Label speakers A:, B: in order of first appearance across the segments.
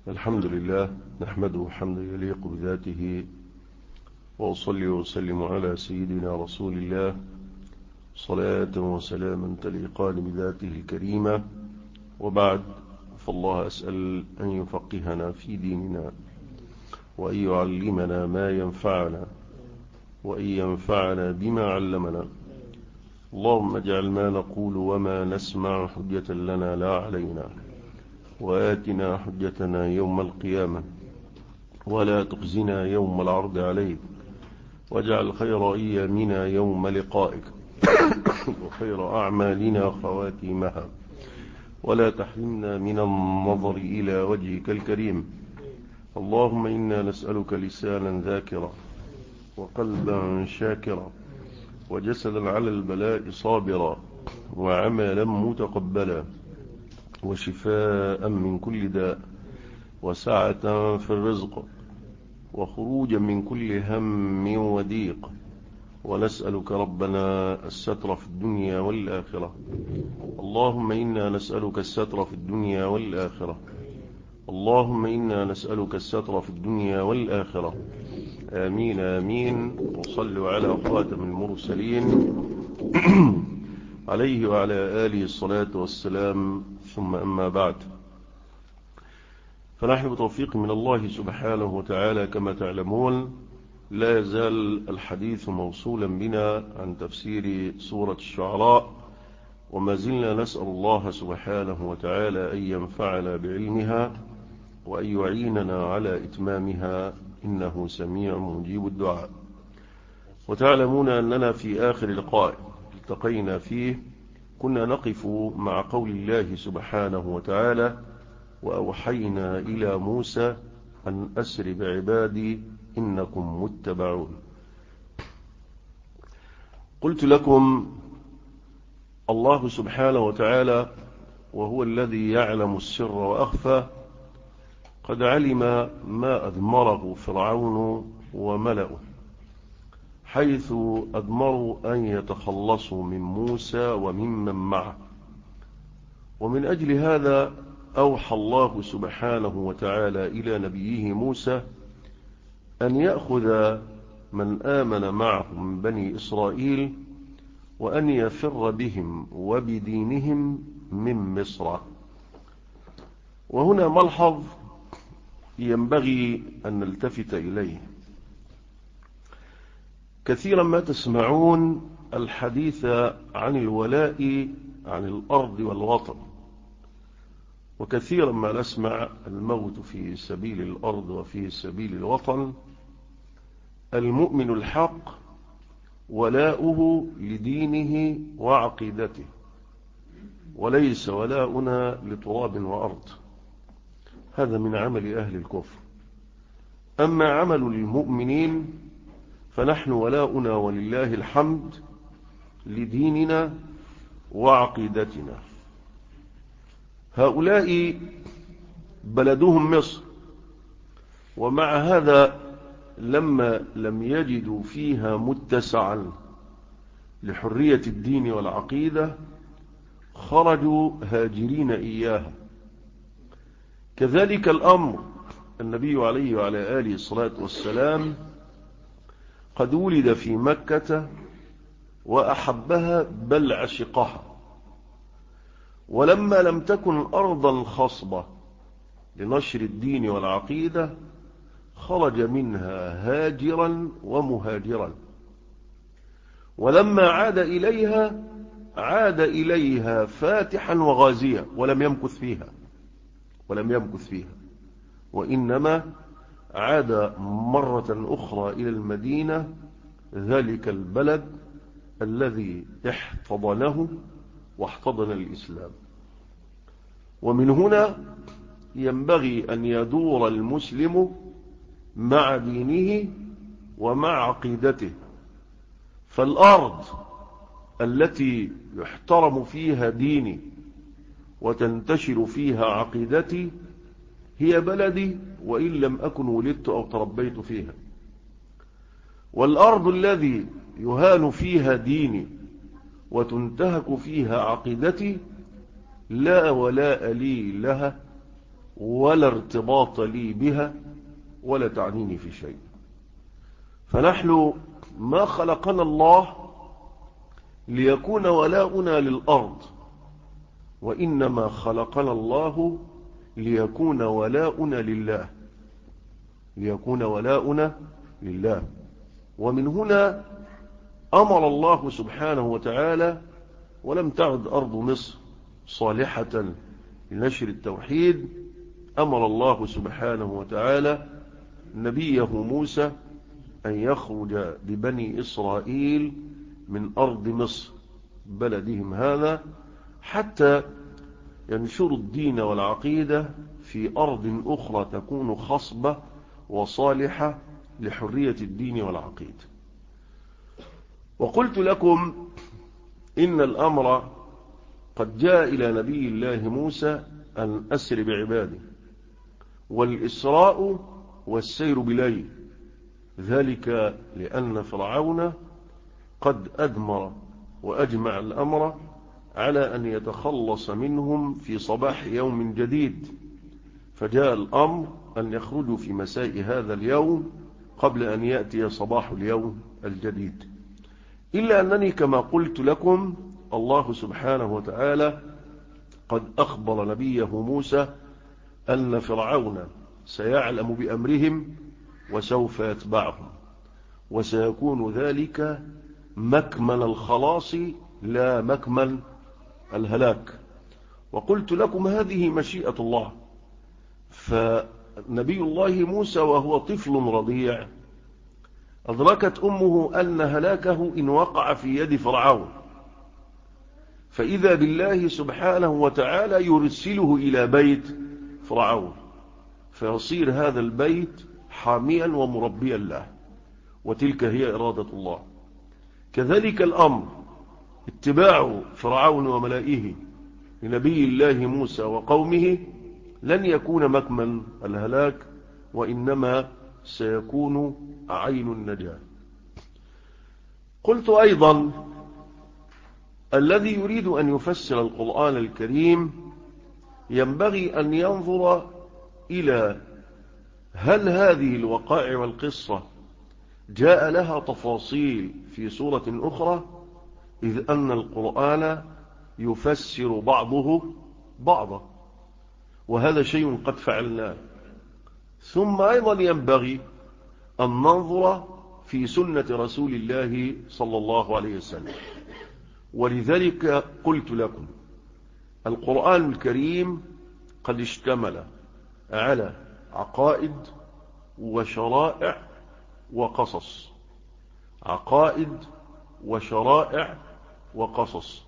A: الحمد لله نحمده حمدا يليق بذاته وأصلي وسلم على سيدنا رسول الله صلاة وسلاما تليقان بذاته الكريمة وبعد فالله أسأل أن يفقهنا في ديننا وأن يعلمنا ما ينفعنا وأن ينفعنا بما علمنا اللهم اجعل ما نقول وما نسمع حجة لنا لا علينا وآتنا حجتنا يوم القيامة ولا تخزنا يوم العرض عليك واجعل خير أيامنا يوم لقائك وخير أعمالنا خواتيمها ولا تحرمنا من النظر إلى وجهك الكريم اللهم إنا نسألك لسانا ذاكرا وقلبا شاكرا وجسدا على البلاء صابرا وعملا متقبلا وشفاء من كل داء وسعة في الرزق وخروجا من كل هم وضيق ونسألك ربنا الستر في الدنيا والآخرة اللهم إنا نسألك الستر في الدنيا والآخرة اللهم إنا نسألك الستر في الدنيا والآخرة آمين آمين وصلوا على خاتم المرسلين عليه وعلى آله الصلاة والسلام ثم أما بعد فنحن بتوفيق من الله سبحانه وتعالى كما تعلمون لا يزال الحديث موصولا بنا عن تفسير سورة الشعراء وما زلنا نسأل الله سبحانه وتعالى أن ينفعنا بعلمها وأن يعيننا على إتمامها إنه سميع مجيب الدعاء وتعلمون أننا في آخر لقاء التقينا فيه كنا نقف مع قول الله سبحانه وتعالى وأوحينا إلى موسى أن أسر بعبادي إنكم متبعون قلت لكم الله سبحانه وتعالى وهو الذي يعلم السر وأخفى قد علم ما أدمره فرعون وملأه حيث أدمروا أن يتخلصوا من موسى وممن معه ومن أجل هذا أوحى الله سبحانه وتعالى إلى نبيه موسى أن يأخذ من آمن معه من بني إسرائيل وأن يفر بهم وبدينهم من مصر وهنا ملحظ ينبغي أن نلتفت إليه كثيرا ما تسمعون الحديث عن الولاء عن الأرض والوطن وكثيرا ما نسمع الموت في سبيل الأرض وفي سبيل الوطن المؤمن الحق ولاؤه لدينه وعقيدته وليس ولاؤنا لتراب وأرض هذا من عمل أهل الكفر أما عمل المؤمنين فنحن ولاؤنا ولله الحمد لديننا وعقيدتنا هؤلاء بلدهم مصر ومع هذا لما لم يجدوا فيها متسعا لحرية الدين والعقيدة خرجوا هاجرين إياها كذلك الأمر النبي عليه وعلى آله الصلاة والسلام قد ولد في مكة وأحبها بل عشقها ولما لم تكن أرضا خصبة لنشر الدين والعقيدة خرج منها هاجرا ومهاجرا ولما عاد إليها عاد إليها فاتحا وغازيا ولم يمكث فيها ولم يمكث فيها وإنما عاد مرة أخرى إلى المدينة ذلك البلد الذي احتضنه واحتضن الإسلام ومن هنا ينبغي أن يدور المسلم مع دينه ومع عقيدته فالأرض التي يحترم فيها ديني وتنتشر فيها عقيدتي هي بلدي وإن لم أكن ولدت أو تربيت فيها والأرض الذي يهان فيها ديني وتنتهك فيها عقيدتي لا ولاء لي لها ولا ارتباط لي بها ولا تعنيني في شيء فنحن ما خلقنا الله ليكون ولاؤنا للأرض وإنما خلقنا الله ليكون ولاؤنا لله ليكون ولاؤنا لله ومن هنا أمر الله سبحانه وتعالى ولم تعد أرض مصر صالحة لنشر التوحيد أمر الله سبحانه وتعالى نبيه موسى أن يخرج ببني إسرائيل من أرض مصر بلدهم هذا حتى ينشروا الدين والعقيدة في أرض أخرى تكون خصبة وصالحة لحرية الدين والعقيدة وقلت لكم إن الأمر قد جاء إلى نبي الله موسى أن أسر بعباده والإسراء والسير بليل ذلك لأن فرعون قد أدمر وأجمع الأمر على أن يتخلص منهم في صباح يوم جديد فجاء الأمر أن يخرجوا في مساء هذا اليوم قبل أن يأتي صباح اليوم الجديد إلا أنني كما قلت لكم الله سبحانه وتعالى قد أخبر نبيه موسى أن فرعون سيعلم بأمرهم وسوف يتبعهم وسيكون ذلك مكمن الخلاص لا مكمن الهلاك وقلت لكم هذه مشيئة الله فنبي الله موسى وهو طفل رضيع أدركت أمه أن هلاكه إن وقع في يد فرعون فإذا بالله سبحانه وتعالى يرسله إلى بيت فرعون فيصير هذا البيت حاميا ومربيا له وتلك هي إرادة الله كذلك الأمر اتباع فرعون وملائه لنبي الله موسى وقومه لن يكون مكمن الهلاك وإنما سيكون عين النجاة قلت أيضا الذي يريد أن يفسر القرآن الكريم ينبغي أن ينظر إلى هل هذه الوقائع والقصة جاء لها تفاصيل في سورة أخرى إذ أن القرآن يفسر بعضه بعضا وهذا شيء قد فعلناه ثم أيضا ينبغي أن ننظر في سنة رسول الله صلى الله عليه وسلم ولذلك قلت لكم القرآن الكريم قد اشتمل على عقائد وشرائع وقصص عقائد وشرائع وقصص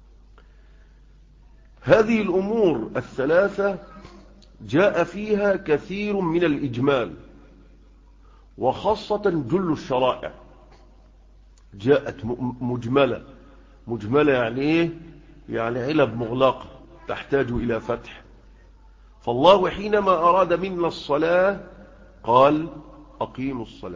A: هذه الأمور الثلاثة جاء فيها كثير من الإجمال وخاصة جل الشرائع جاءت مجملة مجملة يعني ايه يعني علب مغلقة تحتاج إلى فتح فالله حينما أراد منا الصلاة قال أقيموا الصلاة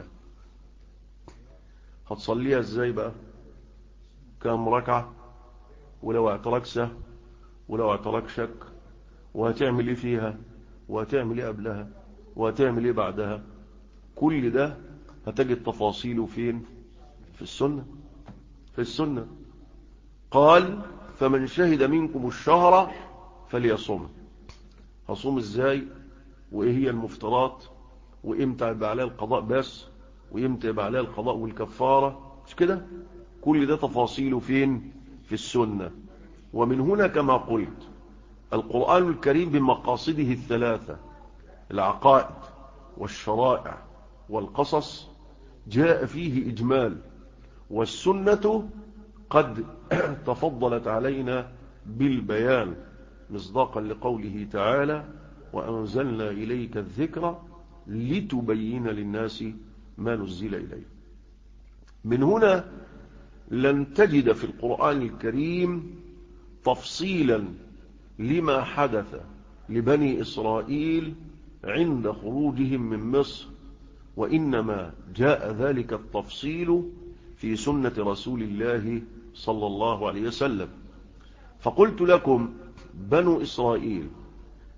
A: هتصليها ازاي بقى كم ركعة ولو اعترك سه ولو اعترك شك وهتعمل ايه فيها وهتعمل ايه قبلها وهتعمل ايه بعدها كل ده هتجد تفاصيله فين في السنة في السنة قال فمن شهد منكم الشهر فليصوم هصوم ازاي وايه هي المفترات وامتى يبقى عليها القضاء بس وامتى يبقى عليها القضاء والكفارة مش كده كل ده تفاصيله فين في السنة ومن هنا كما قلت القرآن الكريم بمقاصده الثلاثة العقائد والشرائع والقصص جاء فيه إجمال والسنة قد تفضلت علينا بالبيان مصداقا لقوله تعالى وأنزلنا إليك الذكر لتبين للناس ما نزل إليه من هنا لن تجد في القرآن الكريم تفصيلا لما حدث لبني إسرائيل عند خروجهم من مصر وإنما جاء ذلك التفصيل في سنة رسول الله صلى الله عليه وسلم فقلت لكم بنو إسرائيل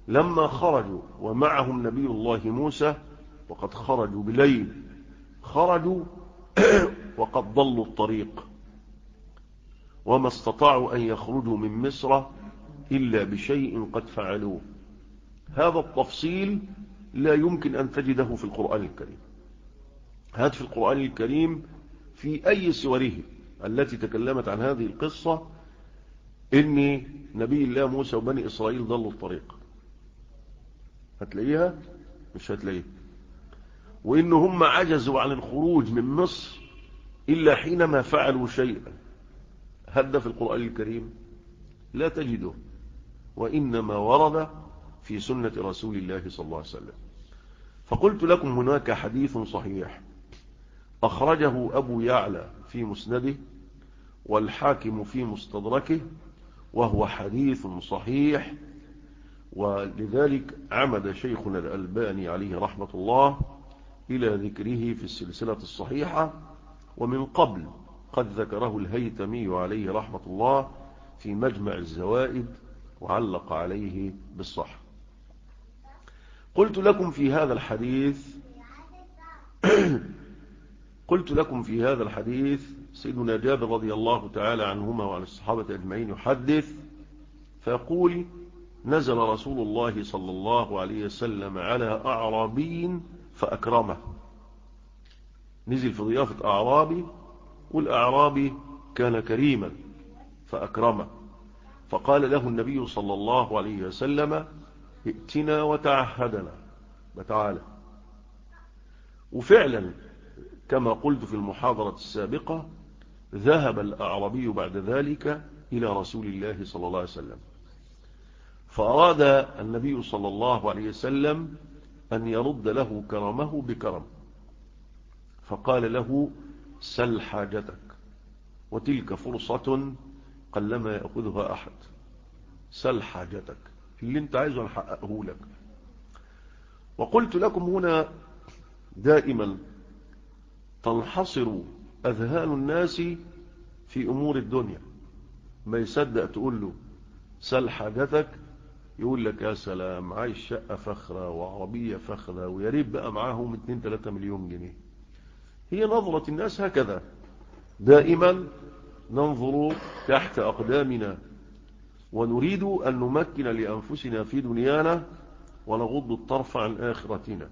A: لما خرجوا ومعهم نبي الله موسى وقد خرجوا بليل خرجوا وقد ضلوا الطريق وما استطاعوا أن يخرجوا من مصر إلا بشيء قد فعلوه هذا التفصيل لا يمكن أن تجده في القرآن الكريم هذا في القرآن الكريم في أي سوره التي تكلمت عن هذه القصة إن نبي الله موسى وبني إسرائيل ضلوا الطريق هتلاقيها مش هتلاقيها وإن هم عجزوا عن الخروج من مصر إلا حينما فعلوا شيئا هذا في القرآن الكريم لا تجده وإنما ورد في سنة رسول الله صلى الله عليه وسلم فقلت لكم هناك حديث صحيح أخرجه أبو يعلى في مسنده والحاكم في مستدركه وهو حديث صحيح ولذلك عمد شيخنا الألباني عليه رحمة الله إلى ذكره في السلسلة الصحيحة ومن قبل قد ذكره الهيتمي عليه رحمة الله في مجمع الزوائد وعلق عليه بالصح قلت لكم في هذا الحديث قلت لكم في هذا الحديث سيدنا جابر رضي الله تعالى عنهما وعن الصحابة أجمعين يحدث فيقول نزل رسول الله صلى الله عليه وسلم على أعرابي فأكرمه نزل في ضيافة أعرابي والأعرابي كان كريما فأكرمه فقال له النبي صلى الله عليه وسلم ائتنا وتعهدنا وتعالى وفعلا كما قلت في المحاضرة السابقة ذهب الأعربي بعد ذلك إلى رسول الله صلى الله عليه وسلم فأراد النبي صلى الله عليه وسلم أن يرد له كرمه بكرم فقال له سل حاجتك وتلك فرصة قلما يأخذها أحد سل حاجتك اللي انت عايزه نحققه لك وقلت لكم هنا دائما تنحصر أذهان الناس في أمور الدنيا ما يصدق تقول له سل حاجتك يقول لك يا سلام عايش شقة فخرة وعربية فخرة ويا ريت بقى معاهم 2-3 مليون جنيه هي نظرة الناس هكذا دائما ننظر تحت أقدامنا ونريد أن نمكن لأنفسنا في دنيانا ونغض الطرف عن آخرتنا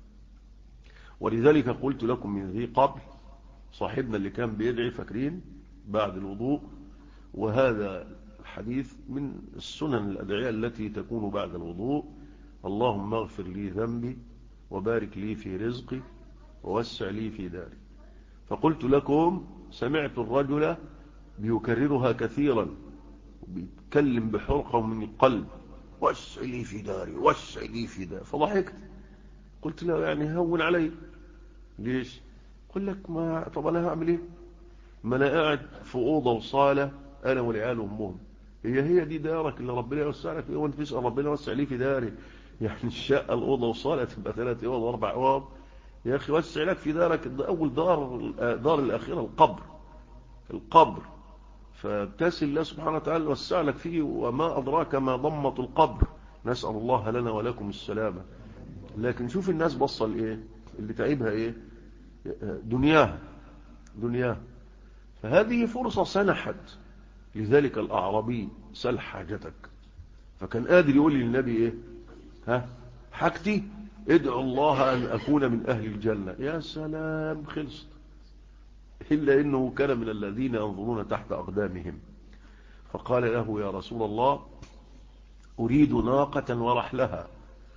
A: ولذلك قلت لكم من ذي قبل صاحبنا اللي كان بيدعي فاكرين بعد الوضوء وهذا الحديث من السنن الأدعية التي تكون بعد الوضوء اللهم اغفر لي ذنبي وبارك لي في رزقي ووسع لي في داري فقلت لكم سمعت الرجل بيكررها كثيرا وبيتكلم بحرقة من القلب وسع لي في داري وسع لي في داري فضحكت قلت له يعني هون علي ليش قل لك ما طب انا هعمل ايه ما انا قاعد في اوضه وصاله انا والعيال وامهم هي هي دي دارك اللي ربنا يوسع لك فيها وانت تسال ربنا يوسع لي في داري يعني الشقه الاوضه وصاله تبقى ثلاث اوض واربع اوض يا اخي وسع لك في دارك اول دار دار الاخيره القبر القبر فابتسل الله سبحانه وتعالى وسع لك فيه وما ادراك ما ضمه القبر نسال الله لنا ولكم السلامه لكن شوف الناس بصل ايه اللي تعيبها ايه دنياها دنياها فهذه فرصة سنحت لذلك الأعرابي سل حاجتك فكان قادر يقول للنبي ايه ها حاجتي ادعو الله أن أكون من أهل الجنة يا سلام خلصت إلا إنه كان من الذين ينظرون تحت أقدامهم فقال له يا رسول الله أريد ناقة ورحلها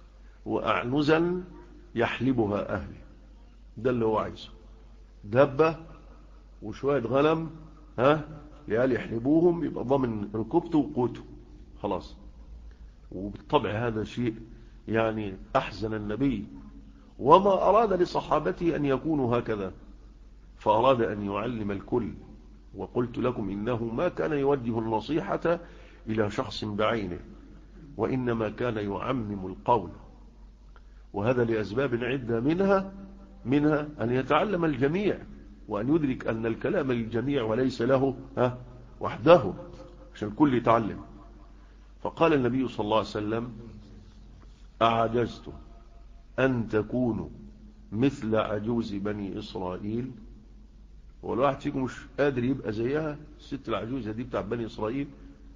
A: وأعنزا يحلبها أهلي ده اللي هو عايزه دبة وشوية غنم ها ليال يحلبوهم يبقى ضمن ركوبته وقوته خلاص وبالطبع هذا شيء يعني أحزن النبي وما أراد لصحابته أن يكونوا هكذا فأراد أن يعلم الكل وقلت لكم إنه ما كان يوجه النصيحة إلى شخص بعينه وإنما كان يعمم القول وهذا لأسباب عدة منها منها أن يتعلم الجميع وأن يدرك أن الكلام للجميع وليس له ها وحده عشان الكل يتعلم فقال النبي صلى الله عليه وسلم أعجزتم أن تكونوا مثل عجوز بني إسرائيل والواحد فيكم مش قادر يبقى زيها الست العجوزة دي بتاع بني إسرائيل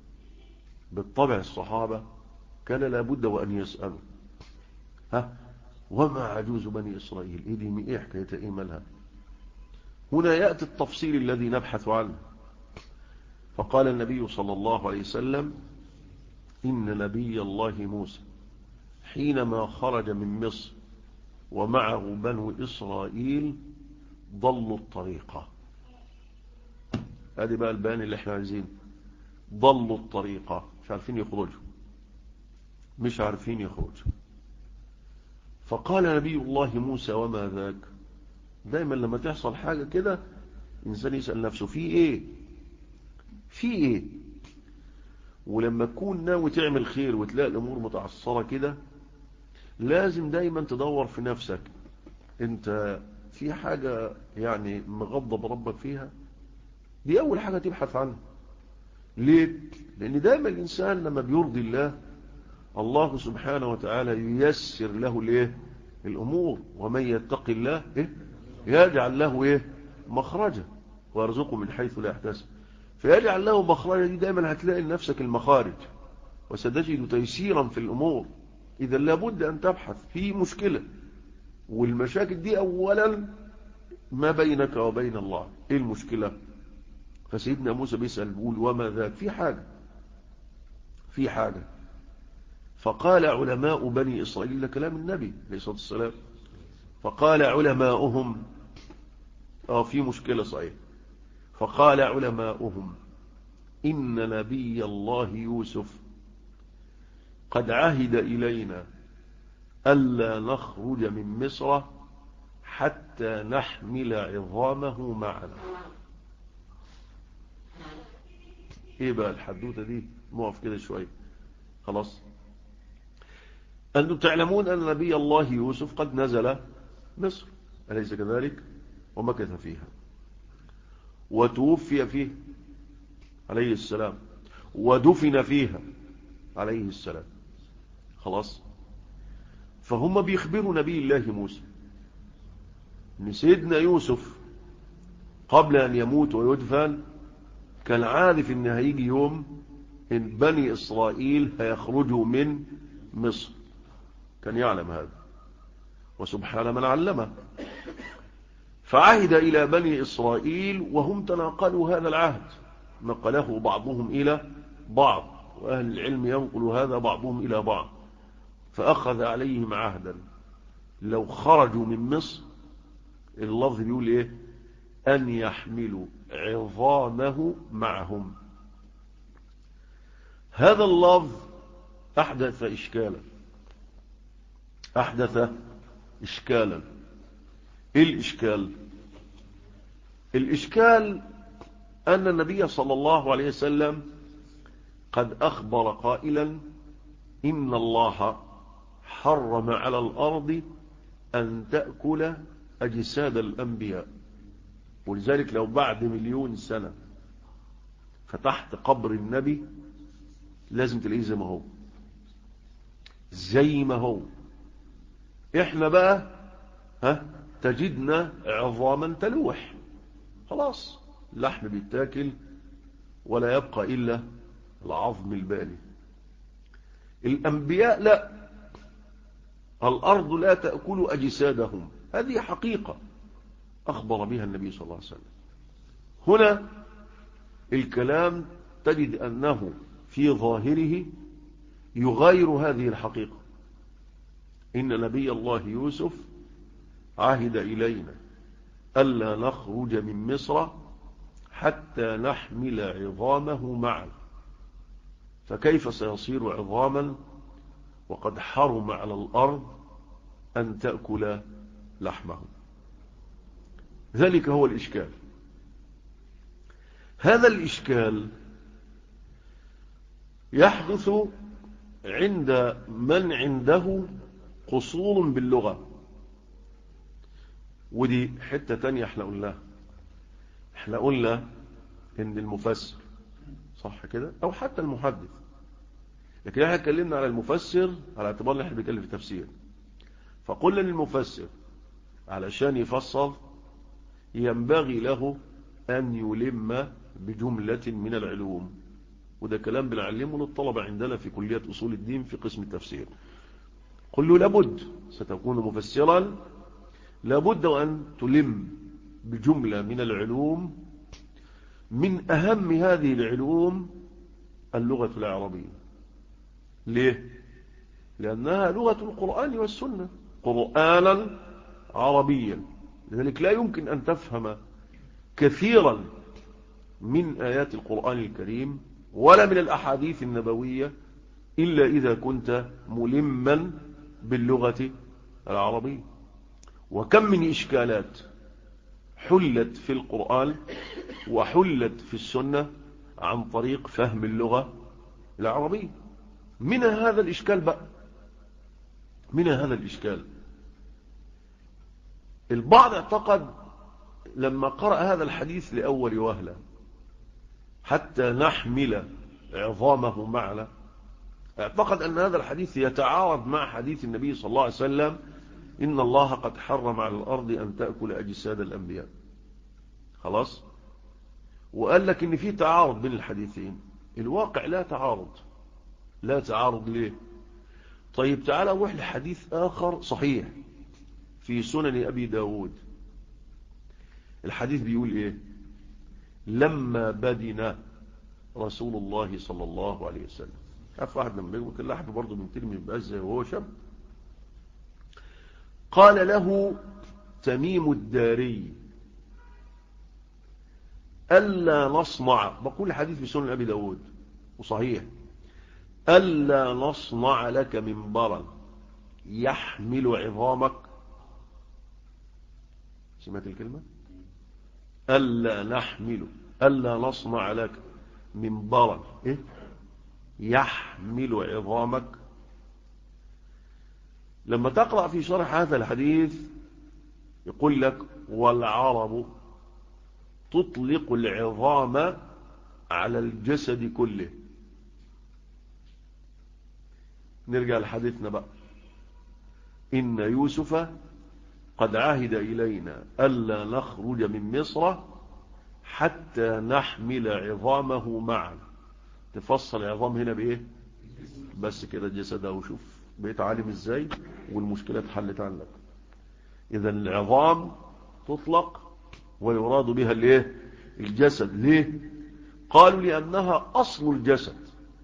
A: بالطبع الصحابة كان لابد وأن يسألوا ها وما عجوز بني إسرائيل إيه دي إيه حكاية إيه مالها هنا يأتي التفصيل الذي نبحث عنه فقال النبي صلى الله عليه وسلم إن نبي الله موسى حينما خرج من مصر ومعه بنو إسرائيل ضلوا الطريقة هذه بقى البيان اللي احنا عايزين ضلوا الطريقة مش عارفين يخرجوا مش عارفين يخرجوا فقال نبي الله موسى وما ذاك دايما لما تحصل حاجة كده إنسان يسأل نفسه في إيه في إيه ولما تكون ناوي تعمل خير وتلاقي الأمور متعصرة كده لازم دايما تدور في نفسك انت في حاجة يعني مغضب ربك فيها دي أول حاجة تبحث عنها ليه؟ لأن دايما الإنسان لما بيرضي الله الله سبحانه وتعالى ييسر له ليه الأمور ومن يتق الله إيه؟ يجعل له إيه مخرجا ويرزقه من حيث لا يحتسب فيجعل له مخرجا دي دايما هتلاقي لنفسك المخارج وستجد تيسيرا في الأمور إذا لابد أن تبحث في مشكلة والمشاكل دي أولا ما بينك وبين الله إيه المشكلة فسيدنا موسى بيسأل بيقول وما ذاك في حاجة في حاجة فقال علماء بني إسرائيل ده كلام النبي عليه الصلاة والسلام فقال علماؤهم اه في مشكلة صحيح فقال علماؤهم إن نبي الله يوسف قد عهد إلينا ألا نخرج من مصر حتى نحمل عظامه معنا ايه بقى الحدوتة دي نقف كده شوية خلاص أنتم تعلمون أن نبي الله يوسف قد نزل مصر أليس كذلك ومكث فيها وتوفي فيه عليه السلام ودفن فيها عليه السلام خلاص فهم بيخبروا نبي الله موسى ان سيدنا يوسف قبل أن يموت ويدفن كان عارف ان هيجي يوم ان بني إسرائيل هيخرجوا من مصر كان يعلم هذا وسبحان من علمه فعهد إلى بني إسرائيل وهم تناقلوا هذا العهد نقله بعضهم إلى بعض وأهل العلم ينقل هذا بعضهم إلى بعض فأخذ عليهم عهدا لو خرجوا من مصر اللفظ بيقول إيه أن يحملوا عظامه معهم هذا اللفظ أحدث إشكالا أحدث إشكالا إيه الإشكال الإشكال أن النبي صلى الله عليه وسلم قد أخبر قائلا إن الله حرم على الأرض أن تأكل أجساد الأنبياء ولذلك لو بعد مليون سنة فتحت قبر النبي لازم تلاقيه زي ما هو زي ما هو احنا بقى ها تجدنا عظاما تلوح خلاص اللحم بيتاكل ولا يبقى إلا العظم البالي الأنبياء لا الأرض لا تأكل أجسادهم هذه حقيقة أخبر بها النبي صلى الله عليه وسلم هنا الكلام تجد أنه في ظاهره يغير هذه الحقيقة إن نبي الله يوسف عهد إلينا ألا نخرج من مصر حتى نحمل عظامه معنا فكيف سيصير عظاما وقد حرم على الأرض أن تأكل لحمه ذلك هو الإشكال هذا الإشكال يحدث عند من عنده قصور باللغة ودي حتة تانية احنا قلناها احنا قلنا ان المفسر صح كده او حتى المحدث لكن احنا اتكلمنا على المفسر على اعتبار ان احنا بنتكلم في تفسير فقلنا للمفسر علشان يفسر ينبغي له أن يلم بجملة من العلوم وده كلام بنعلمه للطلبة عندنا في كلية أصول الدين في قسم التفسير قل له لابد ستكون مفسرا لابد أن تلم بجملة من العلوم من أهم هذه العلوم اللغة العربية ليه؟ لأنها لغة القرآن والسنة قرآنا عربيا لذلك لا يمكن أن تفهم كثيرا من آيات القرآن الكريم ولا من الأحاديث النبوية إلا إذا كنت ملما باللغة العربية وكم من إشكالات حلت في القرآن وحلت في السنة عن طريق فهم اللغة العربية من هذا الإشكال بقى من هذا الإشكال البعض اعتقد لما قرأ هذا الحديث لأول وهلة حتى نحمل عظامه معنا اعتقد أن هذا الحديث يتعارض مع حديث النبي صلى الله عليه وسلم إن الله قد حرم على الأرض أن تأكل أجساد الأنبياء خلاص وقال لك إن في تعارض بين الحديثين الواقع لا تعارض لا تعارض ليه طيب تعالى نروح لحديث آخر صحيح في سنن أبي داود الحديث بيقول إيه لما بدنا رسول الله صلى الله عليه وسلم عارف واحد لما يقول كل واحد برضه من ترمي يبقى زي وهو شاب قال له تميم الداري ألا نصنع بقول الحديث في سنن أبي داود وصحيح ألا نصنع لك منبرا يحمل عظامك سمعت الكلمة ألا نحمل ألا نصنع لك منبرا إيه؟ يحمل عظامك لما تقرأ في شرح هذا الحديث يقول لك والعرب تطلق العظام على الجسد كله نرجع لحديثنا بقى إن يوسف قد عهد إلينا ألا نخرج من مصر حتى نحمل عظامه معنا تفصل عظام هنا بإيه بس كده جسده وشوف بقيت عالم إزاي والمشكلة اتحلت عنك إذا العظام تطلق ويراد بها الايه الجسد ليه قالوا لأنها أصل الجسد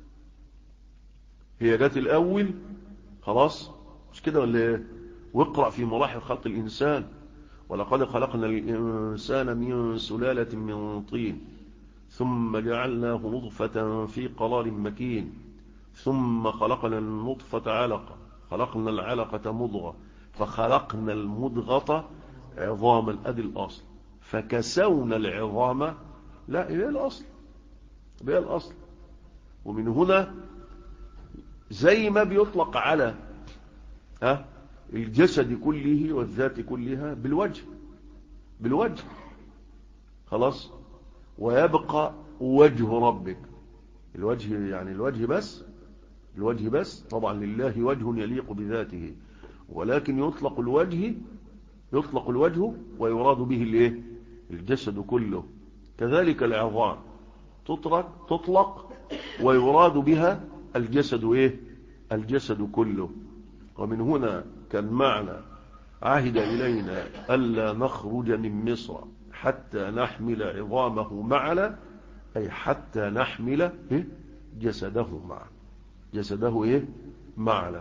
A: هي جت الأول خلاص مش كده ولا ايه واقرأ في مراحل خلق الإنسان ولقد خلقنا الإنسان من سلالة من طين ثم جعلناه نطفة في قرار مكين ثم خلقنا النطفة علقة خلقنا العلقة مضغة فخلقنا المضغة عظاما أدي الأصل فكسونا العظام لا إليه الأصل بيه الأصل ومن هنا زي ما بيطلق على ها الجسد كله والذات كلها بالوجه بالوجه خلاص ويبقى وجه ربك الوجه يعني الوجه بس الوجه بس طبعا لله وجه يليق بذاته ولكن يطلق الوجه يطلق الوجه ويراد به الايه الجسد كله كذلك العظام تطلق تطلق ويراد بها الجسد ايه الجسد كله ومن هنا كان معنى عهد إلينا ألا نخرج من مصر حتى نحمل عظامه معنا أي حتى نحمل إيه؟ جسده معنا جسده إيه؟ معنا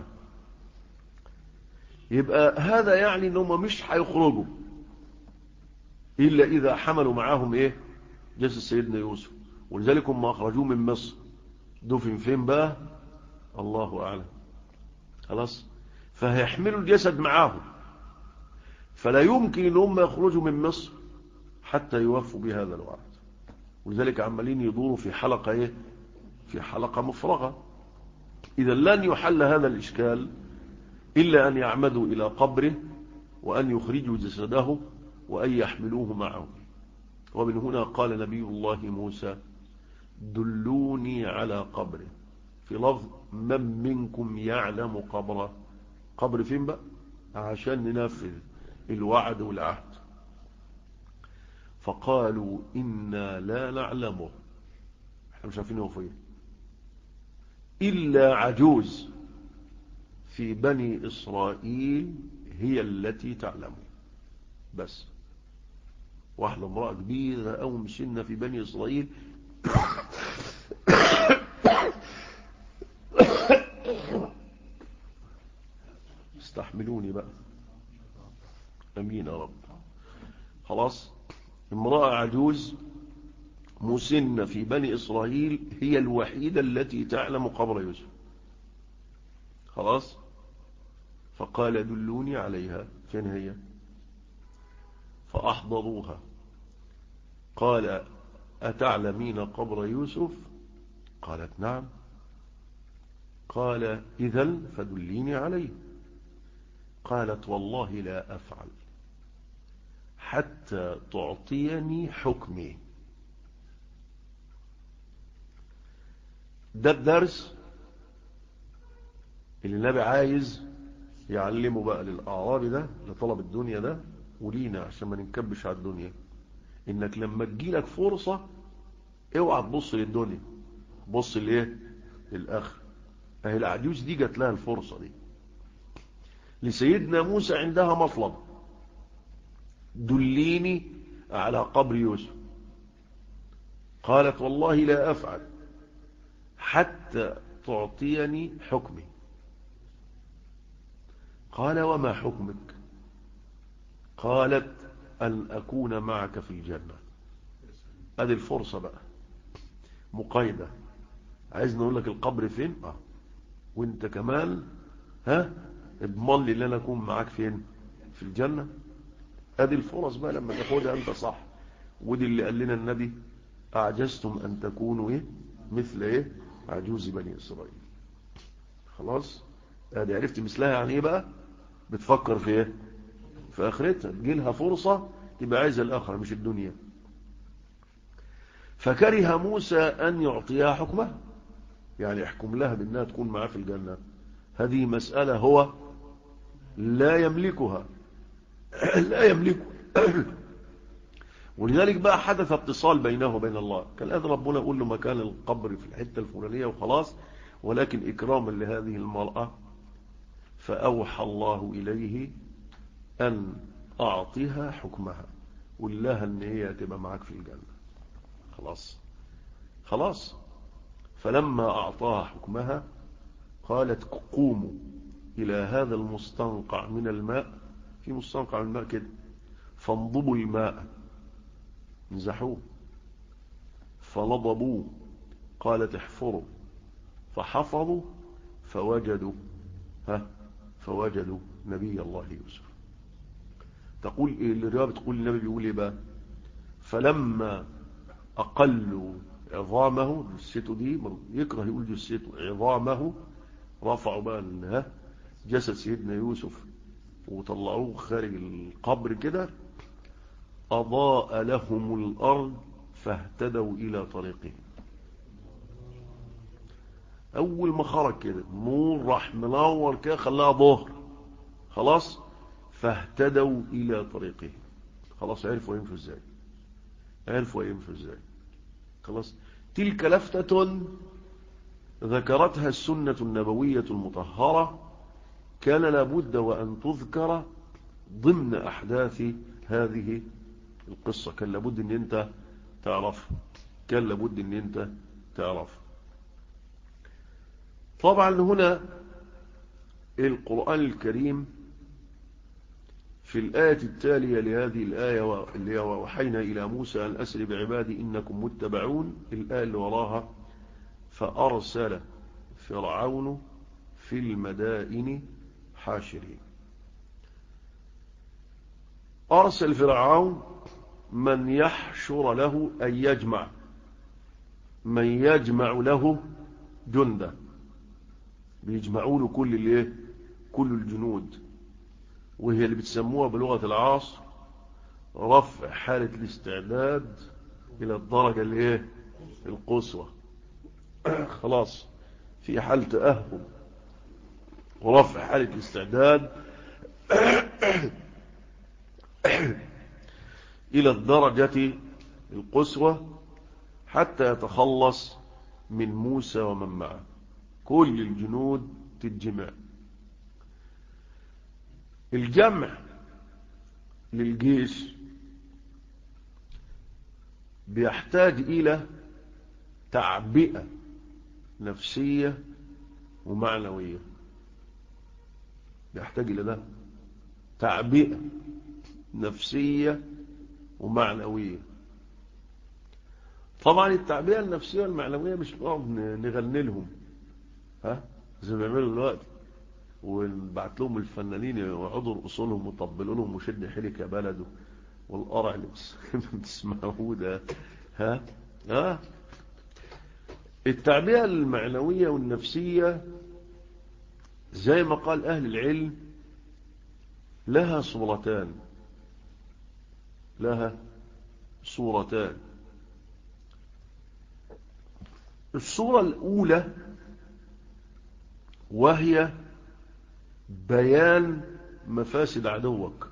A: يبقى هذا يعني أنهم مش هيخرجوا إلا إذا حملوا معاهم إيه جسد سيدنا يوسف ولذلك هم أخرجوه من مصر دفن فين بقى الله أعلم خلاص فهيحملوا الجسد معاهم فلا يمكن ان هم يخرجوا من مصر حتى يوفوا بهذا الوعد ولذلك عمالين يدوروا في حلقة ايه في حلقة مفرغة اذا لن يحل هذا الاشكال الا ان يعمدوا الى قبره وان يخرجوا جسده وان يحملوه معه ومن هنا قال نبي الله موسى دلوني على قبره في لفظ من منكم يعلم قبره قبر فين بقى عشان ننفذ الوعد والعهد فقالوا إنا لا نعلمه احنا مش عارفين هو فين إلا عجوز في بني إسرائيل هي التي تعلم بس واحدة امرأة كبيرة أو مسنة في بني إسرائيل استحملوني بقى أمين يا رب خلاص امرأة عجوز مسنة في بني إسرائيل هي الوحيدة التي تعلم قبر يوسف خلاص فقال دلوني عليها فين هي فأحضروها قال أتعلمين قبر يوسف قالت نعم قال إذا فدليني عليه قالت والله لا أفعل حتى تعطيني حكمي ده الدرس اللي النبي عايز يعلمه بقى للأعرابي ده لطلب الدنيا ده ولينا عشان ما ننكبش على الدنيا انك لما تجيلك فرصة اوعى تبص للدنيا بص لايه للاخر اهي العجوز دي جات لها الفرصة دي لسيدنا موسى عندها مطلب دليني على قبر يوسف قالت والله لا أفعل حتى تعطيني حكمي قال وما حكمك قالت أن أكون معك في الجنة هذه الفرصة بقى مقايدة عايز نقول لك القبر فين آه. وانت كمان ها اضمن لي ان انا اكون معاك فين في الجنة هذه الفرص بقى لما تاخدها انت صح ودي اللي قال لنا النبي اعجزتم ان تكونوا ايه مثل ايه عجوز بني اسرائيل خلاص ادي عرفت مثلها يعني ايه بقى بتفكر في ايه في اخرتها تجيلها فرصة تبقى عايزة الاخرة مش الدنيا فكره موسى ان يعطيها حكمها يعني يحكم لها بانها تكون معاه في الجنة هذه مسألة هو لا يملكها لا يملكها ولذلك بقى حدث اتصال بينه وبين الله كان هذا ربنا يقول له مكان القبر في الحتة الفلانية وخلاص ولكن إكراما لهذه المرأة فأوحى الله إليه أن أعطيها حكمها قل لها أن هي تبقى معك في الجنة خلاص خلاص فلما أعطاها حكمها قالت قوموا إلى هذا المستنقع من الماء في مستنقع من الماء كده فانضبوا الماء نزحوه فنضبوه قالت احفروا فحفظوا فوجدوا ها فوجدوا نبي الله يوسف تقول إيه الرواية بتقول النبي بيقول ايه بقى فلما أقلوا عظامه جثته دي يكره يقول جثته عظامه رفعوا بقى ها جسد سيدنا يوسف وطلعوه خارج القبر كده أضاء لهم الأرض فاهتدوا إلى طريقهم أول ما خرج كده نور راح منور كده خلاها ظهر خلاص فاهتدوا إلى طريقهم خلاص عرفوا يمشوا ازاي عرفوا يمشوا ازاي خلاص تلك لفتة ذكرتها السنة النبوية المطهرة كان لابد وأن تذكر ضمن أحداث هذه القصة كان لابد أن أنت تعرف كان لابد أن أنت تعرف طبعا هنا القرآن الكريم في الآية التالية لهذه الآية اللي وحينا إلى موسى أن أسر بعبادي إنكم متبعون الآية اللي وراها فأرسل فرعون في المدائن حاشرين أرسل فرعون من يحشر له أن يجمع من يجمع له جندا بيجمعوا له كل الايه كل الجنود وهي اللي بتسموها بلغة العصر رفع حالة الاستعداد إلى الدرجة الايه القصوى خلاص في حال تأهب ورفع حالة الاستعداد إلى الدرجة القسوة حتى يتخلص من موسى ومن معه كل الجنود تتجمع الجمع للجيش بيحتاج إلى تعبئة نفسية ومعنوية بيحتاج إلى ده تعبئة نفسية ومعنوية طبعا التعبئة النفسية والمعنوية مش نقعد نغني لهم ها زي ما بيعملوا دلوقتي ونبعت لهم الفنانين يقعدوا يرقصوا ويطبلوا لهم وشد حيلك يا بلده والقرع اللي بتسمعوه ده ها ها التعبئة المعنوية والنفسية زي ما قال أهل العلم لها صورتان لها صورتان الصورة الأولى وهي بيان مفاسد عدوك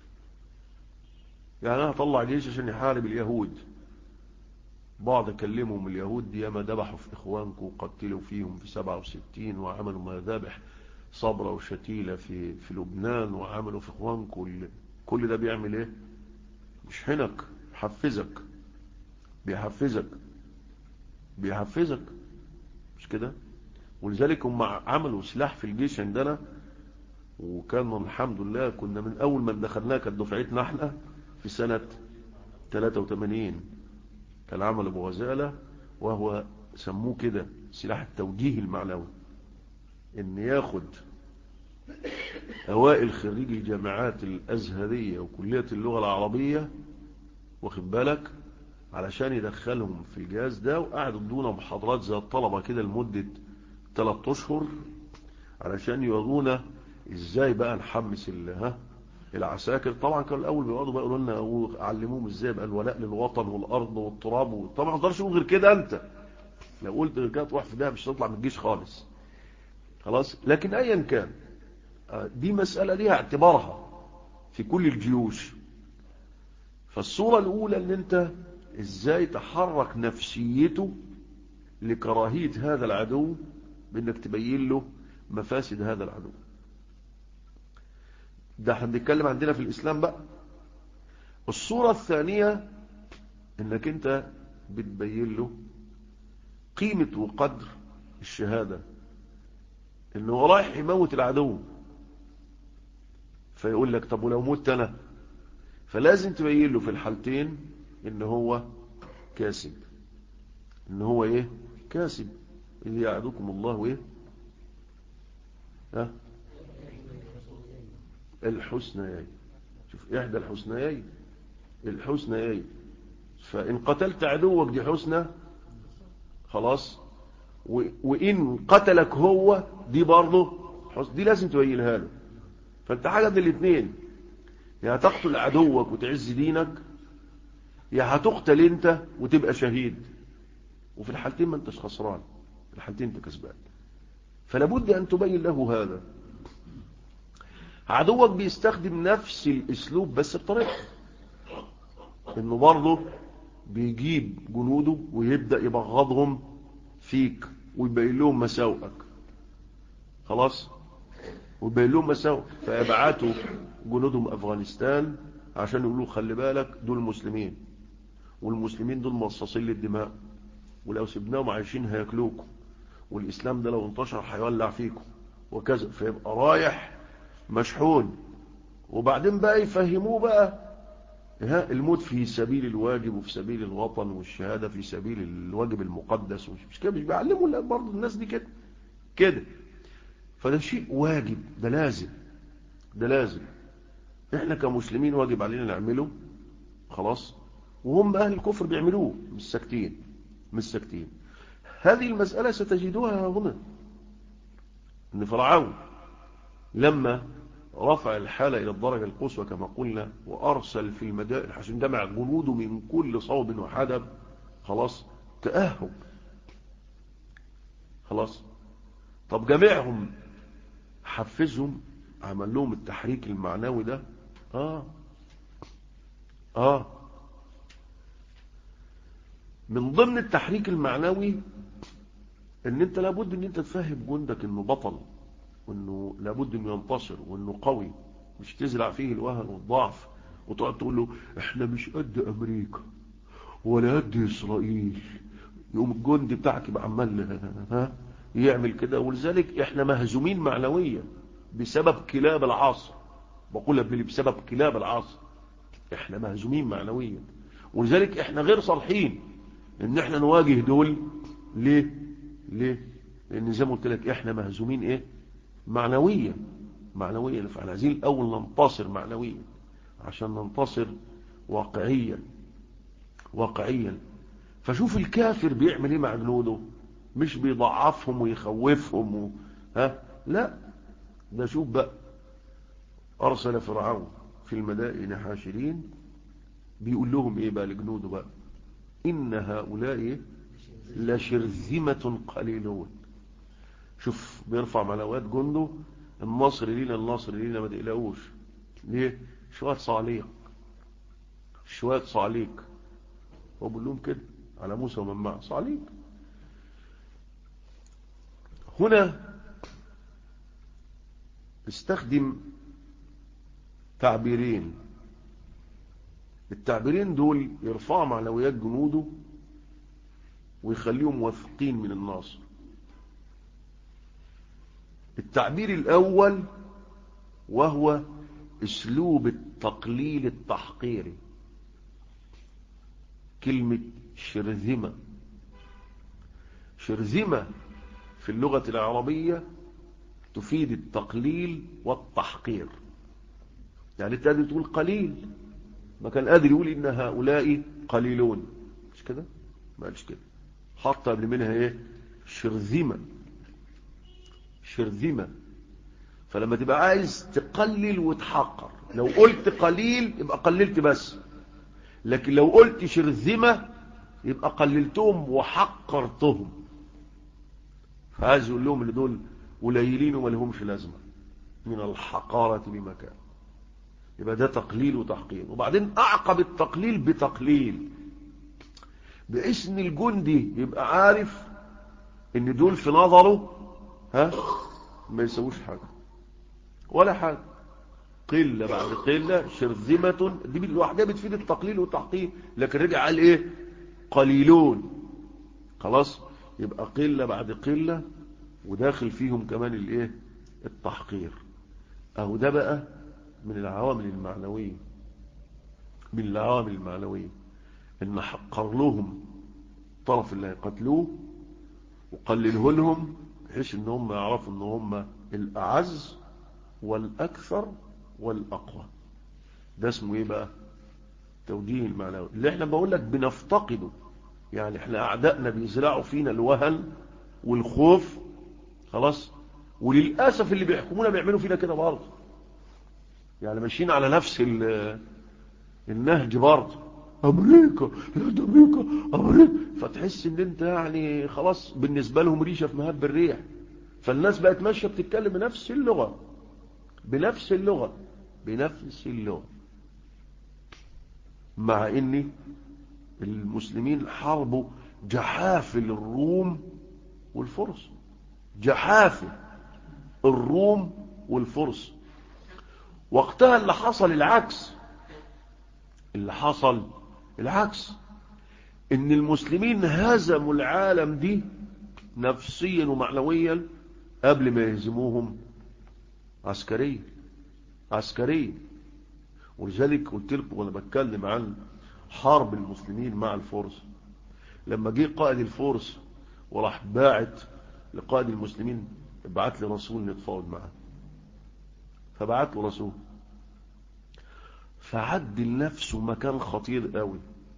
A: يعني أنا هطلع جيش عشان يحارب اليهود بعض كلمهم اليهود دي ياما ذبحوا في إخوانكم وقتلوا فيهم في 67 وعملوا مذابح صبرة وشتيلة في, في لبنان وعملوا في إخوانكم كل ده بيعمل إيه مش حنك بيحفزك بيحفزك بيحفزك مش كده ولذلك هم عملوا سلاح في الجيش عندنا وكان الحمد لله كنا من أول ما دخلناه كانت دفعتنا احنا في سنة 83 كان عمل ابو غزالة وهو سموه كده سلاح التوجيه المعنوي ان ياخد اوائل خريجي الجامعات الازهرية وكلية اللغة العربية واخد بالك علشان يدخلهم في الجهاز ده وقعدوا ادونا محاضرات زي الطلبة كده لمدة 3 اشهر علشان يورونا ازاي بقى نحمس ها العساكر طبعا كانوا الاول بيقعدوا بقى يقولوا لنا علموهم ازاي بقى الولاء للوطن والارض والتراب طبعا ما تقدرش تقول غير كده انت لو قلت غير كده تروح في ده مش هتطلع من الجيش خالص خلاص لكن ايا كان دي مسألة ليها اعتبارها في كل الجيوش فالصورة الاولى ان انت ازاي تحرك نفسيته لكراهية هذا العدو بانك تبين له مفاسد هذا العدو ده هنتكلم عندنا في الإسلام بقى الصورة الثانية انك انت بتبين له قيمة وقدر الشهادة انه رايح يموت العدو فيقول لك طب ولو مت انا فلازم تبين له في الحالتين ان هو كاسب ان هو ايه كاسب اذ يعدكم الله ايه ها الحسنيين شوف احدى الحسنيين الحسنيين فان قتلت عدوك دي حسنى خلاص وان قتلك هو دي برضه حسن دي لازم تبينها له فانت حاجه من الاثنين يا هتقتل عدوك وتعز دينك يا هتقتل انت وتبقى شهيد وفي الحالتين ما انتش خسران في الحالتين انت كسبان فلابد ان تبين له هذا عدوك بيستخدم نفس الاسلوب بس بطريقه انه برضه بيجيب جنوده ويبدأ يبغضهم فيك ويبين لهم مساوئك خلاص ويبين لهم مساوئ فيبعتوا جنودهم افغانستان عشان يقولوا خلي بالك دول مسلمين والمسلمين دول مصاصين للدماء ولو سبناهم عايشين هياكلوكم والاسلام ده لو انتشر هيولع فيكم وكذا فيبقى رايح مشحون وبعدين بقى يفهموه بقى ها الموت في سبيل الواجب وفي سبيل الوطن والشهادة في سبيل الواجب المقدس مش كده مش بيعلموا برضه الناس دي كده كده فده شيء واجب ده لازم ده لازم احنا كمسلمين واجب علينا نعمله خلاص وهم اهل الكفر بيعملوه مش ساكتين مش ساكتين هذه المسألة ستجدوها هنا ان فرعون لما رفع الحالة إلى الدرجة القصوى كما قلنا وأرسل في المدائن عشان جمع جنوده من كل صوب وحدب خلاص تأهب خلاص طب جميعهم حفزهم عمل لهم التحريك المعنوي ده اه اه من ضمن التحريك المعنوي ان انت لابد ان انت تفهم جندك انه بطل وانه لابد انه ينتصر وانه قوي مش تزرع فيه الوهن والضعف وتقعد تقول له احنا مش قد امريكا ولا قد اسرائيل يقوم الجندي بتاعك يبقى عمال ها يعمل كده ولذلك احنا مهزومين معنويا بسبب كلاب العصر بقول لك بسبب كلاب العصر احنا مهزومين معنويا ولذلك احنا غير صالحين ان احنا نواجه دول ليه ليه لان زي ما قلت لك احنا مهزومين ايه معنويا معنويا فاحنا عايزين الاول ننتصر معنويا عشان ننتصر واقعيا واقعيا فشوف الكافر بيعمل ايه مع جنوده مش بيضعفهم ويخوفهم و... ها لا ده شوف بقى ارسل فرعون في المدائن حاشرين بيقول لهم ايه بقى لجنوده بقى ان هؤلاء لشرذمة قليلون شوف بيرفع ملوات جنده النصر لينا النصر لينا ما تقلقوش ليه شوية صعليق شوية صعليق هو بيقول لهم كده على موسى ومن معه صعليق هنا استخدم تعبيرين التعبيرين دول يرفعوا معنويات جنوده ويخليهم واثقين من الناصر التعبير الأول وهو اسلوب التقليل التحقيري كلمة شرذمة شرذمة في اللغة العربية تفيد التقليل والتحقير يعني انت قادر تقول قليل ما كان قادر يقول ان هؤلاء قليلون مش كده ما قالش كده حط قبل منها ايه شرذمة شرذمة فلما تبقى عايز تقلل وتحقر لو قلت قليل يبقى قللت بس لكن لو قلت شرذمة يبقى قللتهم وحقرتهم فعايز يقول لهم اللي دول قليلين وما لهمش لازمة من الحقارة بمكان يبقى ده تقليل وتحقير وبعدين أعقب التقليل بتقليل بحيث ان الجندي يبقى عارف ان دول في نظره ها ما يسووش حاجة ولا حاجة قلة بعد قلة شرذمة دي لوحدها بتفيد التقليل والتحقير لكن رجع قال ايه قليلون خلاص يبقى قلة بعد قلة وداخل فيهم كمان الايه التحقير اهو ده بقى من العوامل المعنوية من العوامل المعنوية ان حقر لهم الطرف اللي هيقتلوه وقلله لهم بحيث ان هم يعرفوا ان هم الاعز والاكثر والاقوى ده اسمه ايه بقى توجيه المعنوي اللي احنا بقول لك بنفتقده يعني احنا اعدائنا بيزرعوا فينا الوهن والخوف خلاص وللاسف اللي بيحكمونا بيعملوا فينا كده برضه يعني ماشيين على نفس النهج برضه امريكا لا ده امريكا امريكا فتحس ان انت يعني خلاص بالنسبه لهم ريشه في مهب الريح فالناس بقت ماشيه بتتكلم بنفس اللغه بنفس اللغه بنفس اللغه مع ان المسلمين حاربوا جحافل الروم والفرس جحافل الروم والفرس وقتها اللي حصل العكس اللي حصل العكس ان المسلمين هزموا العالم دي نفسيا ومعنويا قبل ما يهزموهم عسكريا عسكريا ولذلك قلت لكم وانا بتكلم عن حرب المسلمين مع الفرس لما جه قائد الفرس وراح باعت لقائد المسلمين بعت لي رسول نتفاوض معاه فبعت له رسول فعد لنفسه مكان خطير قوي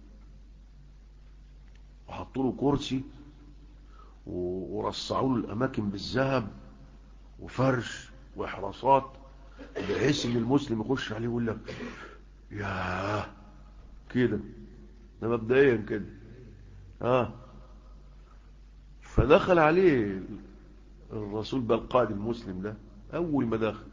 A: وحطوا له كرسي ورصعوا له الاماكن بالذهب وفرش واحراسات بحيث ان المسلم يخش عليه ويقول لك يا كده ده مبدئيا كده اه فدخل عليه الرسول بقى القائد المسلم ده اول ما دخل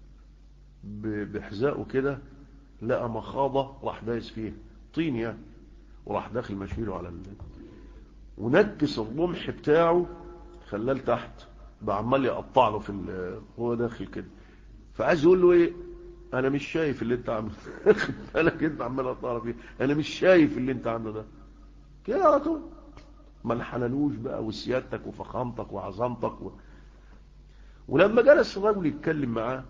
A: بحذائه كده لقى مخاضة راح دايس فيها طين يعني وراح داخل مشيله على الليل ونكس الرمح بتاعه خلاه لتحت بعمال يقطع له في هو داخل كده فعايز يقول له ايه انا مش شايف اللي انت عامله بالك انت عمال اقطع فيه انا مش شايف اللي انت عامله ده كده على طول ما انحنلوش بقى وسيادتك وفخامتك وعظمتك و... ولما جلس الراجل يتكلم معاه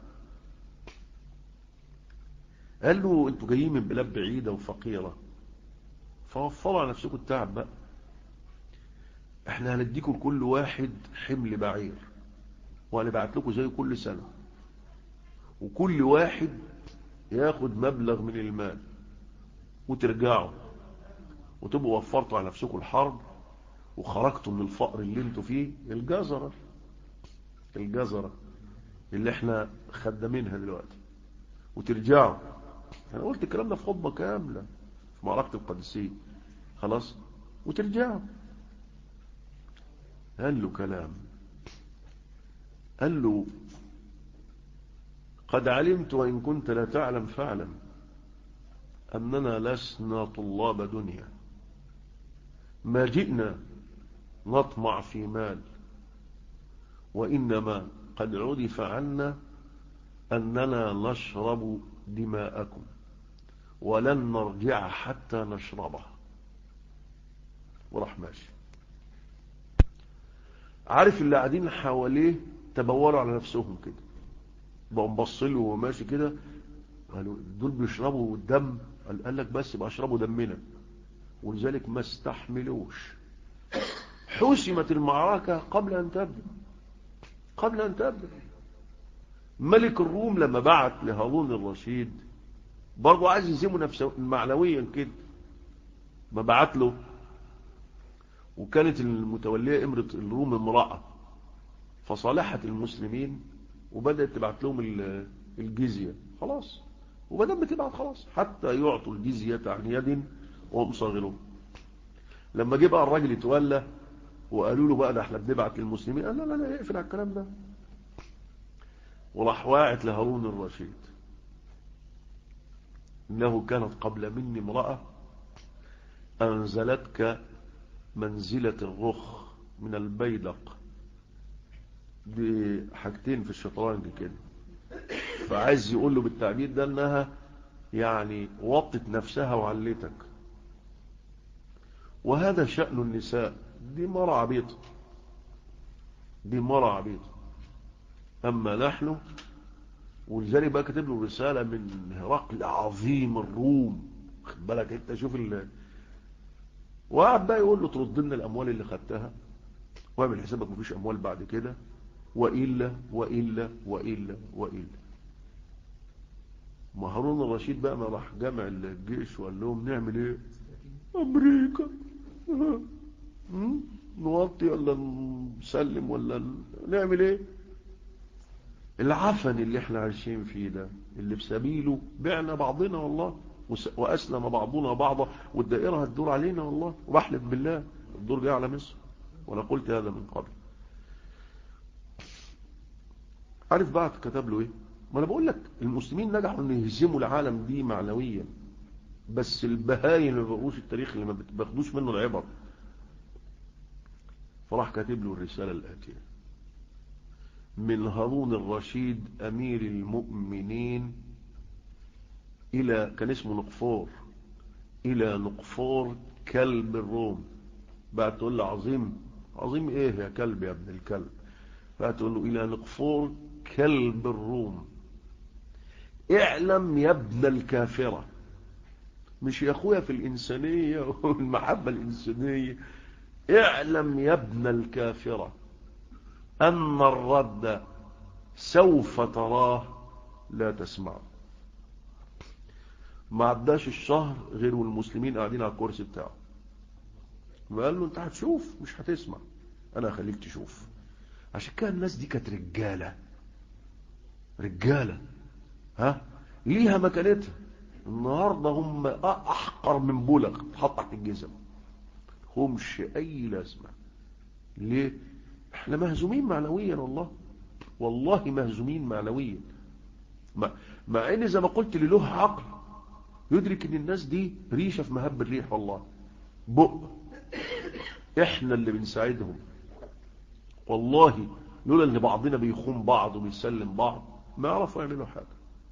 A: قال له انتوا جايين من بلاد بعيدة وفقيرة فوفروا على نفسكم التعب بقى احنا هنديكم كل واحد حمل بعير وهنبعت لكم زي كل سنة وكل واحد ياخد مبلغ من المال وترجعوا وتبقوا وفرتوا على نفسكم الحرب وخرجتوا من الفقر اللي انتوا فيه الجزرة الجزرة اللي احنا خدامينها دلوقتي وترجعوا انا قلت الكلام ده في خطبة كاملة في معركة القادسية خلاص وترجعوا قال له كلام قال له قد علمت وإن كنت لا تعلم فاعلم أننا لسنا طلاب دنيا ما جئنا نطمع في مال وإنما قد عرف عنا أننا نشرب دماءكم ولن نرجع حتى نشربها وراح ماشي عارف اللي قاعدين حواليه تبوروا على نفسهم كده بقوا مبصلوا وهو ماشي كده قالوا دول بيشربوا الدم قال, قال لك بس يبقى اشربوا دمنا ولذلك ما استحملوش حسمت المعركة قبل أن تبدأ قبل أن تبدأ ملك الروم لما بعت لهارون الرشيد برضه عايز يزيمه نفسه معنويا كده ما بعت له وكانت المتولية امرة الروم امرأة فصالحت المسلمين وبدأت تبعت لهم الجزية خلاص وبدأت بتبعت خلاص حتى يعطوا الجزية عن يد وهم صاغرون لما جه بقى الراجل يتولى وقالوا له بقى ده احنا بنبعت للمسلمين قال لا لا لا اقفل على الكلام ده وراح واعت لهارون الرشيد انه كانت قبل مني امرأة انزلتك منزلة الرخ من البيدق دي حاجتين في الشطرنج كده فعايز يقول له بالتعبير ده انها يعني وطت نفسها وعلتك وهذا شأن النساء دي مرة عبيطة دي مرة عبيطة أما نحن ولذلك بقى كاتب له رسالة من هرقل عظيم الروم خد بالك انت شوف ال وقعد بقى يقول له ترد لنا الأموال اللي خدتها واعمل حسابك مفيش أموال بعد كده وإلا وإلا وإلا وإلا ما هارون الرشيد بقى ما راح جامع الجيش وقال لهم نعمل ايه امريكا نوطي ولا نسلم ولا نعمل ايه العفن اللي احنا عايشين فيه ده اللي بسبيله بعنا بعضنا والله واسلم بعضنا بعضا والدائرة هتدور علينا والله وبحلف بالله الدور جاي على مصر وانا قلت هذا من قبل عارف بقى كتب له ايه ما انا بقول لك المسلمين نجحوا ان يهزموا العالم دي معنويا بس البهاين الرؤوس التاريخ اللي ما بياخدوش منه العبر فراح كاتب له الرسالة الآتية من هارون الرشيد أمير المؤمنين إلى كان اسمه نقفور إلى نقفور كلب الروم بقى تقول له عظيم عظيم إيه يا كلب يا ابن الكلب بقى تقول له إلى نقفور كلب الروم اعلم يا ابن الكافرة مش يا أخويا في الإنسانية والمحبة الإنسانية اعلم يا ابن الكافرة أن الرد سوف تراه لا تسمعه ما عداش الشهر غير والمسلمين قاعدين على الكرسي بتاعه وقال له انت هتشوف مش هتسمع انا هخليك تشوف عشان كده الناس دي كانت رجالة رجالة ها ليها مكانتها النهاردة هم احقر من بلغ تحط تحت الجزم همش اي لازمة ليه احنا مهزومين معنويا والله والله مهزومين معنويا مع, مع ان زي ما قلت اللي له عقل يدرك ان الناس دي ريشة في مهب الريح والله بق احنا اللي بنساعدهم والله لولا ان بعضنا بيخون بعض وبيسلم بعض ما يعرفوا يعملوا حاجة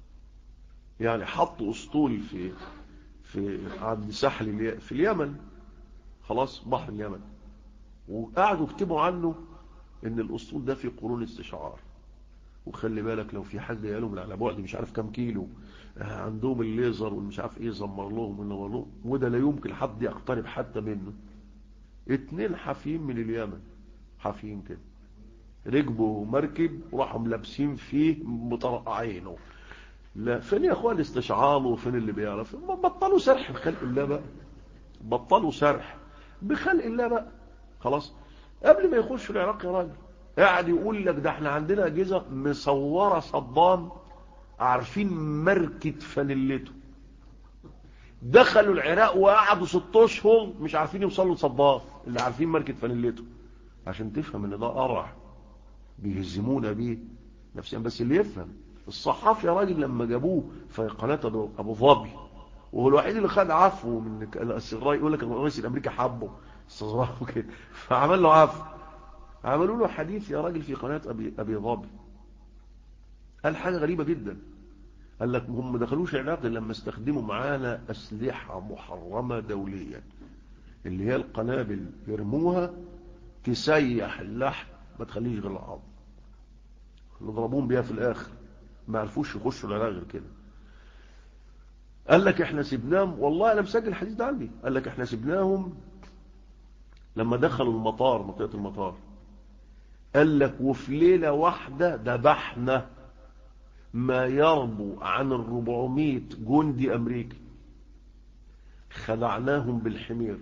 A: يعني حطوا اسطول في في عند ساحل في اليمن خلاص بحر اليمن وقعدوا يكتبوا عنه ان الاسطول ده في قرون استشعار وخلي بالك لو في حد جاي لهم على بعد مش عارف كام كيلو عندهم الليزر والمش عارف ايه زمر لهم ونور لهم وده لا يمكن حد يقترب حتى منه اتنين حافيين من اليمن حافيين كده ركبوا مركب وراحوا ملابسين فيه مطرقعينه لا فين يا اخوان الاستشعار وفين اللي بيعرف بطلوا سرح بخلق الله بقى بطلوا سرح بخلق الله بقى خلاص قبل ما يخشوا العراق يا راجل قاعد يقول لك ده احنا عندنا اجهزه مصوره صدام عارفين ماركه فانيلته دخلوا العراق وقعدوا ست اشهر مش عارفين يوصلوا لصدام اللي عارفين ماركه فانيلته عشان تفهم ان ده قرع بيهزمونا بيه نفسيا بس اللي يفهم الصحافي يا راجل لما جابوه في قناه ابو ظبي وهو الوحيد اللي خد عفو من الاستغراء يقول لك الرئيس الامريكي حبه استغراه كده فعمل له عفو عملوا له حديث يا راجل في قناة أبي, أبي ظبي قال حاجة غريبة جدا قال لك هم دخلوش العراق لما استخدموا معانا أسلحة محرمة دوليا اللي هي القنابل يرموها تسيح اللحم ما تخليش غير العظم نضربون بيها في الآخر ما عرفوش يخشوا العراق غير كده قال لك احنا سبناهم والله انا مسجل الحديث ده عندي قال لك احنا سبناهم لما دخلوا المطار منطقة المطار قال لك وفي ليلة واحدة ذبحنا ما يربو عن الربعمية جندي أمريكي خدعناهم بالحمير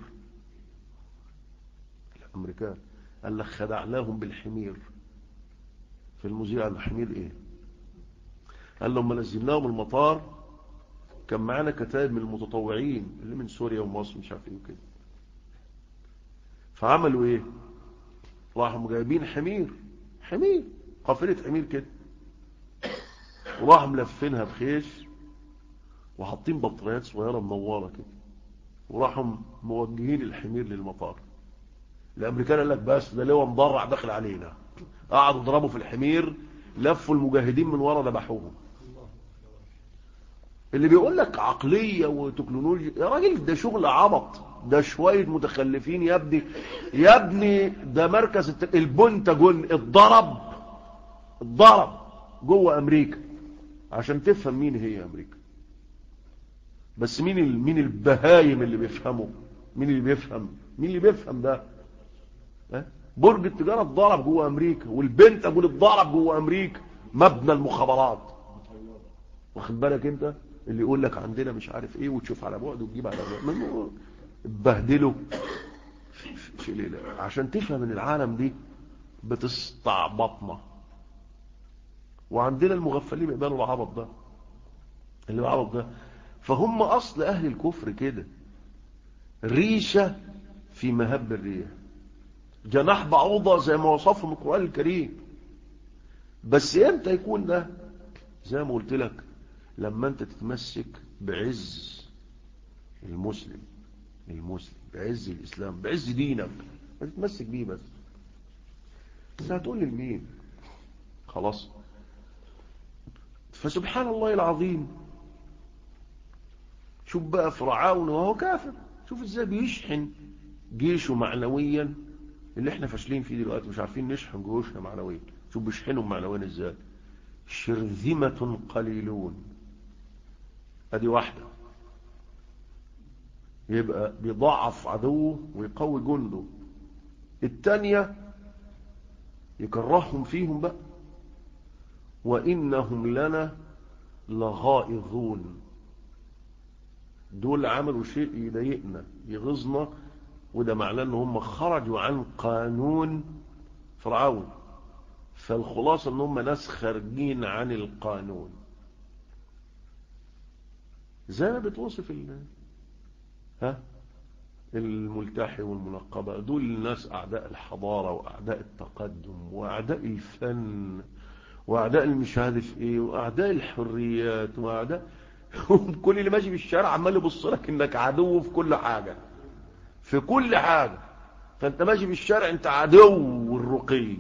A: الأمريكان قال لك خدعناهم بالحمير في المذيع الحمير ايه قال لما نزلناهم المطار كان معانا كتائب من المتطوعين اللي من سوريا ومصر مش عارف ايه وكده فعملوا ايه راحوا جايبين حمير حمير قافلة حمير كده وراحوا ملفينها بخيش وحاطين بطاريات صغيرة منورة كده وراحوا موجهين الحمير للمطار الامريكان قال لك بس ده لواء مضرع داخل علينا قعدوا ضربوا في الحمير لفوا المجاهدين من ورا ذبحوهم اللي بيقول لك عقلية وتكنولوجيا يا راجل ده شغل عبط ده شوية متخلفين يا ابني يا ابني ده مركز الت... البنتاجون اتضرب اتضرب جوه امريكا عشان تفهم مين هي امريكا بس مين ال... مين البهايم اللي بيفهموا مين اللي بيفهم مين اللي بيفهم ده اه؟ برج التجارة اتضرب جوه امريكا والبنتاجون اتضرب جوه امريكا مبنى المخابرات واخد بالك انت اللي يقول لك عندنا مش عارف ايه وتشوف على بعد وتجيب على بعد منه بهدله في, في ليلة عشان تفهم ان العالم دي بتستعبطنا وعندنا المغفلين بيقبلوا العبط ده اللي العبط ده فهم اصل اهل الكفر كده ريشة في مهب الريح جناح بعوضة زي ما وصفهم القرآن الكريم بس امتى يكون ده زي ما قلت لك لما انت تتمسك بعز المسلم المسلم بعز الاسلام بعز دينك ما تتمسك بيه بس بس هتقول لمين خلاص فسبحان الله العظيم شوف بقى فرعون وهو كافر شوف ازاي بيشحن جيشه معنويا اللي احنا فاشلين فيه دلوقتي مش عارفين نشحن جيوشنا معنويا شوف بيشحنهم معنويا ازاي شرذمة قليلون ادي واحدة يبقى بيضعف عدوه ويقوي جنده التانية يكرههم فيهم بقى وإنهم لنا لغائظون دول عملوا شيء يضايقنا يغيظنا وده معناه ان هم خرجوا عن قانون فرعون فالخلاصة ان هم ناس خارجين عن القانون زي ما بتوصف ال ها الملتحي والمنقبة دول الناس أعداء الحضارة وأعداء التقدم وأعداء الفن وأعداء مش عارف إيه وأعداء الحريات وأعداء كل اللي ماشي في الشارع عمال يبص لك إنك عدو في كل حاجة في كل حاجة فأنت ماشي في الشارع أنت عدو الرقي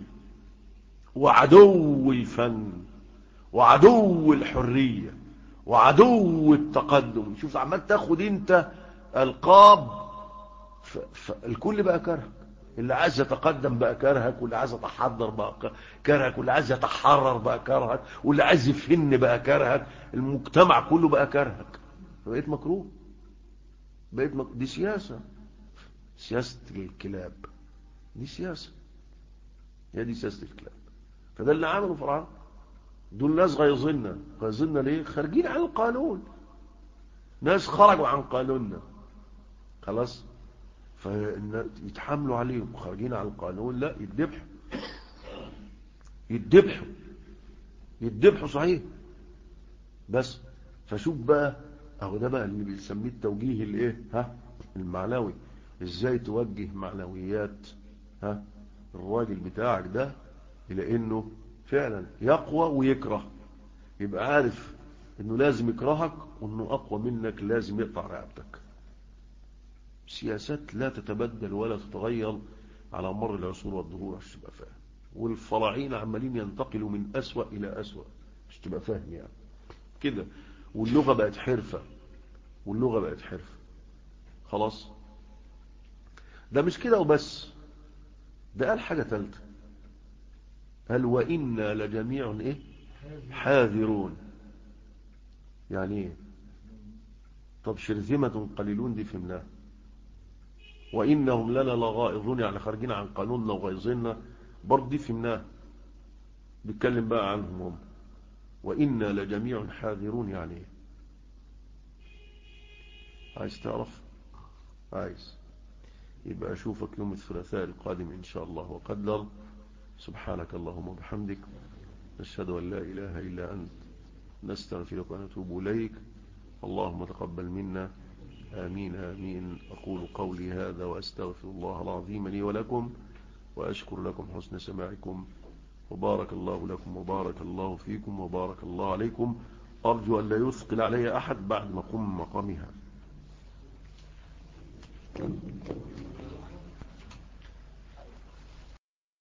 A: وعدو الفن وعدو الحرية وعدو التقدم شوف عمال تاخد انت القاب فالكل بقى كرهك اللي عايز يتقدم بقى كرهك واللي عايز يتحضر بقى كرهك واللي عايز يتحرر بقى كرهك واللي عايز يفن بقى كرهك المجتمع كله بقى كرهك فبقيت مكروه بقيت مك... دي سياسة سياسة الكلاب دي سياسة هي دي سياسة الكلاب فده اللي عمله فرعون دول ناس غيظنا غيظنا ليه خارجين عن القانون ناس خرجوا عن قانوننا خلاص فيتحملوا عليهم خارجين عن القانون لا يتذبحوا يتذبحوا يتذبحوا صحيح بس فشوف بقى اهو ده بقى اللي بيسميه التوجيه الايه ها المعنوي ازاي توجه معنويات ها الراجل بتاعك ده الى انه فعلا يقوى ويكره يبقى عارف انه لازم يكرهك وانه اقوى منك لازم يقطع رقبتك سياسات لا تتبدل ولا تتغير على مر العصور والدهور عشان تبقى فاهم والفراعين عمالين ينتقلوا من أسوأ إلى أسوأ عشان تبقى فاهم يعني كده واللغة بقت حرفة واللغة بقت حرفة خلاص ده مش كده وبس ده قال حاجة ثالثة قال وإنا لجميع إيه حاذرون يعني إيه طب شرذمة قليلون دي فهمناها وإنهم لنا لغائظون يعني خارجين عن قانوننا وغيظنا برضه دي فهمناها بيتكلم بقى عنهم هم وإنا لجميع حاذرون يعني إيه عايز تعرف عايز يبقى أشوفك يوم الثلاثاء القادم إن شاء الله وقدر سبحانك اللهم وبحمدك نشهد أن لا إله إلا أنت نستغفرك ونتوب إليك اللهم تقبل منا آمين آمين أقول قولي هذا وأستغفر الله العظيم لي ولكم وأشكر لكم حسن سماعكم وبارك الله لكم وبارك الله فيكم وبارك الله عليكم أرجو أن لا يثقل علي أحد بعد ما قم مقامها